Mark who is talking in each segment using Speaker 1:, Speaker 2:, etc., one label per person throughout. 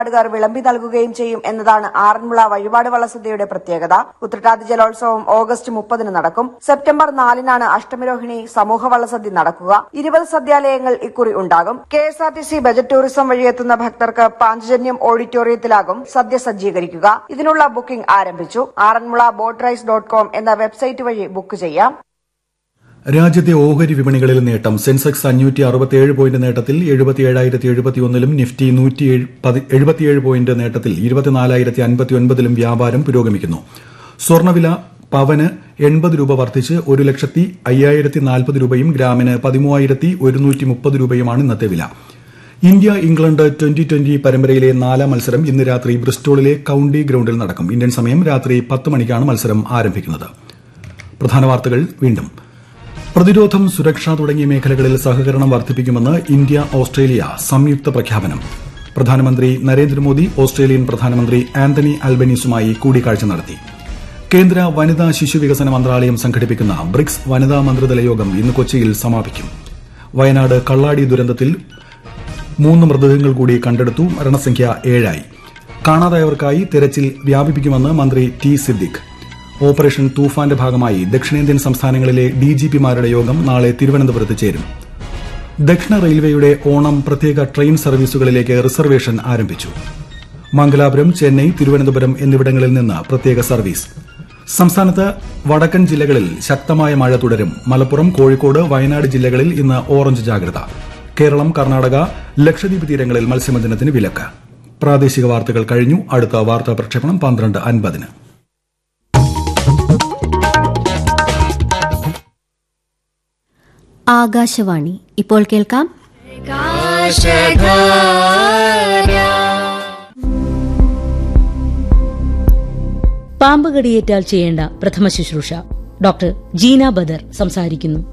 Speaker 1: വഴിപാടുകാർ വിളമ്പി നൽകുകയും ചെയ്യും എന്നതാണ് ആറന്മുള വഴിപാട് വള്ളസദ്യയുടെ പ്രത്യേകത ഉത്രട്ടാതി ജലോത്സവം ഓഗസ്റ്റ് മുപ്പതിന് നടക്കും സെപ്റ്റംബർ നാലിനാണ് അഷ്ടമിരോഹിണി സമൂഹ വള്ളസദ്യ നടക്കുക ഇരുപത് സദ്യാലയങ്ങൾ ഇക്കുറി ഉണ്ടാകും K S R T C budget tourism വഴി എത്തുന്ന ഭക്തർക്ക് പാഞ്ചജന്യം ഓഡിറ്റോറിയത്തിലാകും സദ്യ സജ്ജീകരിക്കുക ഇതിനുള്ള ബുക്കിംഗ് ആരംഭിച്ചു Aranmula boat race dot com എന്ന വെബ്സൈറ്റ് വഴി ബുക്ക് ചെയ്യാം
Speaker 2: രാജ്യത്തെ ഓഹരി വിപണികളിൽ നേട്ടം സെൻസെക്സ് അഞ്ഞൂറ്റി അറുപത്തിയേഴ് പോയിന്റ് നേട്ടത്തിൽ എഴുപത്തിയേഴായിരത്തി എഴുപത്തിയൊന്നിലും നിഫ്റ്റി നൂറ്റി എഴുപത്തിയേഴ് പോയിന്റ് നേട്ടത്തിൽ ഇരുപത്തിനാലായിരത്തി അൻപത്തിയൊൻപതിലും വ്യാപാരം പുരോഗമിക്കുന്നു സ്വർണ്ണവില പവന് എൺപത് രൂപ വർദ്ധിച്ച് ഒരു ലക്ഷത്തി അയ്യായിരത്തി നാൽപ്പത് രൂപയും ഗ്രാമിന് പതിമൂവായിരത്തി ഒരുന്നൂറ്റി മുപ്പത് രൂപയുമാണ് ഇന്നത്തെ വില ഇന്ത്യ ഇംഗ്ലണ്ട് ട്വന്റി ട്വന്റി പരമ്പരയിലെ നാലാം മത്സരം ഇന്ന് രാത്രി ബ്രിസ്റ്റോളിലെ കൌണ്ടി ഗ്രൌണ്ടിൽ നടക്കും ഇന്ത്യൻ സമയം രാത്രി പത്ത് മണിക്കാണ് മത്സരം ആരംഭിക്കുന്നത് പ്രധാന വാർത്തകൾ വീണ്ടും പ്രതിരോധം സുരക്ഷ തുടങ്ങിയ മേഖലകളിൽ സഹകരണം വർദ്ധിപ്പിക്കുമെന്ന് ഇന്ത്യ ഓസ്ട്രേലിയ സംയുക്ത പ്രഖ്യാപനം പ്രധാനമന്ത്രി നരേന്ദ്രമോദി ഓസ്ട്രേലിയൻ പ്രധാനമന്ത്രി ആന്റണി അൽബനീസുമായി കൂടിക്കാഴ്ച നടത്തി കേന്ദ്ര വനിതാ ശിശുവികസന മന്ത്രാലയം സംഘടിപ്പിക്കുന്ന ബ്രിക്സ് വനിതാ മന്ത്രിതല യോഗം ഇന്ന് കൊച്ചിയിൽ സമാപിക്കും വയനാട് കള്ളാടി ദുരന്തത്തിൽ മൂന്ന് മൃതദേഹങ്ങൾ കൂടി കണ്ടെടുത്തു മരണസംഖ്യ ഏഴായി കാണാതായവർക്കായി തെരച്ചിൽ വ്യാപിപ്പിക്കുമെന്ന് മന്ത്രി ടി സിദ്ദിഖ് ഓപ്പറേഷൻ തൂഫാന്റെ ഭാഗമായി ദക്ഷിണേന്ത്യൻ സംസ്ഥാനങ്ങളിലെ ഡിജിപിമാരുടെ യോഗം നാളെ തിരുവനന്തപുരത്ത് ചേരും ദക്ഷിണ റെയിൽവേയുടെ ഓണം പ്രത്യേക ട്രെയിൻ സർവീസുകളിലേക്ക് റിസർവേഷൻ ആരംഭിച്ചു മംഗലാപുരം ചെന്നൈ തിരുവനന്തപുരം എന്നിവിടങ്ങളിൽ നിന്ന് പ്രത്യേക സർവീസ് സംസ്ഥാനത്ത് വടക്കൻ ജില്ലകളിൽ ശക്തമായ മഴ തുടരും മലപ്പുറം കോഴിക്കോട് വയനാട് ജില്ലകളിൽ ഇന്ന് ഓറഞ്ച് ജാഗ്രത കേരളം കർണാടക ലക്ഷദ്വീപ് തീരങ്ങളിൽ മത്സ്യബന്ധനത്തിന് വിലക്ക് പ്രാദേശിക വാർത്തകൾ കഴിഞ്ഞു അടുത്ത വാർത്താ പ്രക്ഷേപണം പന്ത്രണ്ട് അൻപതിന്
Speaker 3: ആകാശവാണി ഇപ്പോൾ കേൾക്കാം
Speaker 4: പാമ്പ് കടിയേറ്റാൽ ചെയ്യേണ്ട പ്രഥമ ശുശ്രൂഷ ഡോക്ടർ ജീന ബദർ സംസാരിക്കുന്നു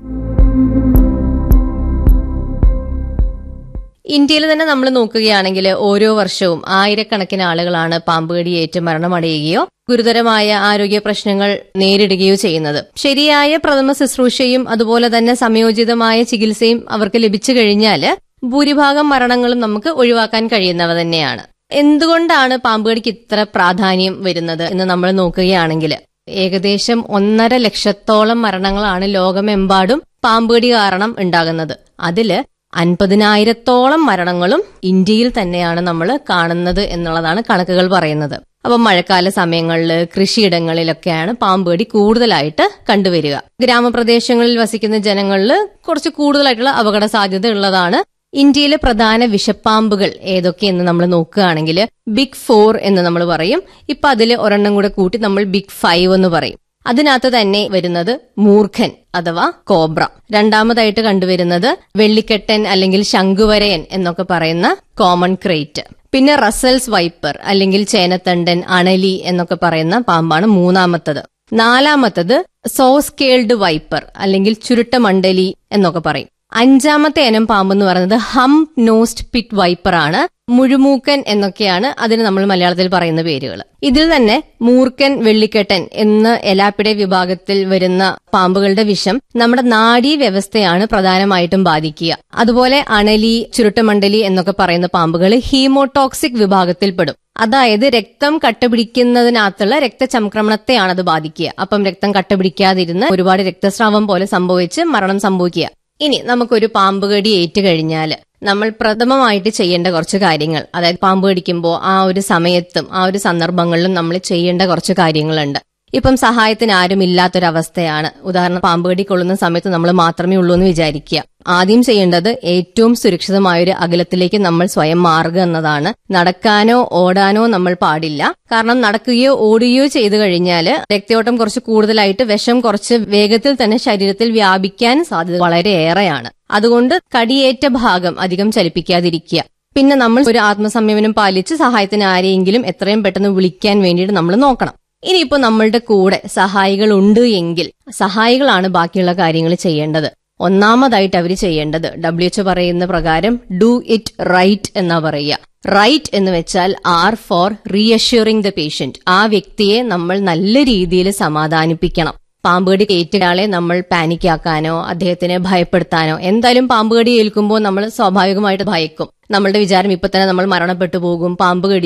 Speaker 5: ഇന്ത്യയിൽ തന്നെ നമ്മൾ നോക്കുകയാണെങ്കിൽ ഓരോ വർഷവും ആയിരക്കണക്കിന് ആളുകളാണ് പാമ്പുകടിയേറ്റ് മരണമടയുകയോ ഗുരുതരമായ ആരോഗ്യ പ്രശ്നങ്ങൾ നേരിടുകയോ ചെയ്യുന്നത് ശരിയായ പ്രഥമ ശുശ്രൂഷയും അതുപോലെ തന്നെ സംയോജിതമായ ചികിത്സയും അവർക്ക് ലഭിച്ചു കഴിഞ്ഞാൽ ഭൂരിഭാഗം മരണങ്ങളും നമുക്ക് ഒഴിവാക്കാൻ കഴിയുന്നവ തന്നെയാണ് എന്തുകൊണ്ടാണ് പാമ്പുകടിക്ക് ഇത്ര പ്രാധാന്യം വരുന്നത് എന്ന് നമ്മൾ നോക്കുകയാണെങ്കിൽ ഏകദേശം ഒന്നര ലക്ഷത്തോളം മരണങ്ങളാണ് ലോകമെമ്പാടും പാമ്പുകടി കാരണം ഉണ്ടാകുന്നത് അതില് അൻപതിനായിരത്തോളം മരണങ്ങളും ഇന്ത്യയിൽ തന്നെയാണ് നമ്മൾ കാണുന്നത് എന്നുള്ളതാണ് കണക്കുകൾ പറയുന്നത് അപ്പൊ മഴക്കാല സമയങ്ങളിൽ കൃഷിയിടങ്ങളിലൊക്കെയാണ് പാമ്പുകടി കൂടുതലായിട്ട് കണ്ടുവരിക ഗ്രാമപ്രദേശങ്ങളിൽ വസിക്കുന്ന ജനങ്ങളിൽ കുറച്ച് കൂടുതലായിട്ടുള്ള അപകട സാധ്യത ഉള്ളതാണ് ഇന്ത്യയിലെ പ്രധാന വിഷപ്പാമ്പുകൾ ഏതൊക്കെയെന്ന് നമ്മൾ നോക്കുകയാണെങ്കിൽ ബിഗ് ഫോർ എന്ന് നമ്മൾ പറയും ഇപ്പൊ അതിൽ ഒരെണ്ണം കൂടെ കൂട്ടി നമ്മൾ ബിഗ് ഫൈവ് എന്ന് പറയും അതിനകത്ത് തന്നെ വരുന്നത് മൂർഖൻ അഥവാ കോബ്ര രണ്ടാമതായിട്ട് കണ്ടുവരുന്നത് വെള്ളിക്കെട്ടൻ അല്ലെങ്കിൽ ശംഖുവരയൻ എന്നൊക്കെ പറയുന്ന കോമൺ ക്രേറ്റ് പിന്നെ റസൽസ് വൈപ്പർ അല്ലെങ്കിൽ ചേനത്തണ്ടൻ അണലി എന്നൊക്കെ പറയുന്ന പാമ്പാണ് മൂന്നാമത്തത് നാലാമത്തത് സോസ്കേൾഡ് വൈപ്പർ അല്ലെങ്കിൽ ചുരുട്ടമണ്ഡലി എന്നൊക്കെ പറയും അഞ്ചാമത്തെ ഇനം പാമ്പ് എന്ന് പറയുന്നത് ഹം നോസ്റ്റ് പിറ്റ് വൈപ്പർ ആണ് മുഴുമൂക്കൻ എന്നൊക്കെയാണ് അതിന് നമ്മൾ മലയാളത്തിൽ പറയുന്ന പേരുകൾ ഇതിൽ തന്നെ മൂർക്കൻ വെള്ളിക്കെട്ടൻ എന്ന എലാപ്പിടെ വിഭാഗത്തിൽ വരുന്ന പാമ്പുകളുടെ വിഷം നമ്മുടെ നാഡീ വ്യവസ്ഥയാണ് പ്രധാനമായിട്ടും ബാധിക്കുക അതുപോലെ അണലി ചുരുട്ടമണ്ഡലി എന്നൊക്കെ പറയുന്ന പാമ്പുകൾ ഹീമോടോക്സിക് വിഭാഗത്തിൽപ്പെടും അതായത് രക്തം കട്ടപിടിക്കുന്നതിനകത്തുള്ള രക്തചംക്രമണത്തെയാണ് അത് ബാധിക്കുക അപ്പം രക്തം കട്ടപിടിക്കാതിരുന്ന് ഒരുപാട് രക്തസ്രാവം പോലെ സംഭവിച്ച് മരണം സംഭവിക്കുക ഇനി നമുക്കൊരു പാമ്പ് കടി ഏറ്റു കഴിഞ്ഞാൽ നമ്മൾ പ്രഥമമായിട്ട് ചെയ്യേണ്ട കുറച്ച് കാര്യങ്ങൾ അതായത് പാമ്പ് കടിക്കുമ്പോൾ ആ ഒരു സമയത്തും ആ ഒരു സന്ദർഭങ്ങളിലും നമ്മൾ ചെയ്യേണ്ട കുറച്ച് കാര്യങ്ങളുണ്ട് ഇപ്പം സഹായത്തിന് ആരും ഇല്ലാത്തൊരവസ്ഥയാണ് ഉദാഹരണം പാമ്പ് കടി കൊള്ളുന്ന സമയത്ത് നമ്മൾ മാത്രമേ ഉള്ളൂ എന്ന് വിചാരിക്കുക ആദ്യം ചെയ്യേണ്ടത് ഏറ്റവും സുരക്ഷിതമായ ഒരു അകലത്തിലേക്ക് നമ്മൾ സ്വയം മാറുക എന്നതാണ് നടക്കാനോ ഓടാനോ നമ്മൾ പാടില്ല കാരണം നടക്കുകയോ ഓടുകയോ ചെയ്തു കഴിഞ്ഞാൽ രക്തയോട്ടം കുറച്ച് കൂടുതലായിട്ട് വിഷം കുറച്ച് വേഗത്തിൽ തന്നെ ശരീരത്തിൽ വ്യാപിക്കാൻ സാധ്യത വളരെ ഏറെയാണ് അതുകൊണ്ട് കടിയേറ്റ ഭാഗം അധികം ചലിപ്പിക്കാതിരിക്കുക പിന്നെ നമ്മൾ ഒരു ആത്മസംയമനം പാലിച്ച് സഹായത്തിന് ആരെയെങ്കിലും എത്രയും പെട്ടെന്ന് വിളിക്കാൻ വേണ്ടിയിട്ട് നമ്മൾ നോക്കണം ഇനിയിപ്പോ നമ്മളുടെ കൂടെ സഹായികൾ ഉണ്ട് എങ്കിൽ സഹായികളാണ് ബാക്കിയുള്ള കാര്യങ്ങൾ ചെയ്യേണ്ടത് ഒന്നാമതായിട്ട് അവർ ചെയ്യേണ്ടത് ഡബ്ല്യു എച്ച് പറയുന്ന പ്രകാരം ഡു ഇറ്റ് റൈറ്റ് എന്നാ പറയുക റൈറ്റ് എന്ന് വെച്ചാൽ R for reassuring the patient ആ വ്യക്തിയെ നമ്മൾ നല്ല രീതിയിൽ സമാധാനിപ്പിക്കണം പാമ്പുകടി ഏറ്റയാളെ നമ്മൾ പാനിക്കാക്കാനോ അദ്ദേഹത്തിനെ ഭയപ്പെടുത്താനോ എന്തായാലും പാമ്പുകടി ഏൽക്കുമ്പോൾ നമ്മൾ സ്വാഭാവികമായിട്ട് ഭയക്കും നമ്മളുടെ വിചാരം ഇപ്പൊ തന്നെ നമ്മൾ മരണപ്പെട്ടു പോകും പാമ്പ് കടി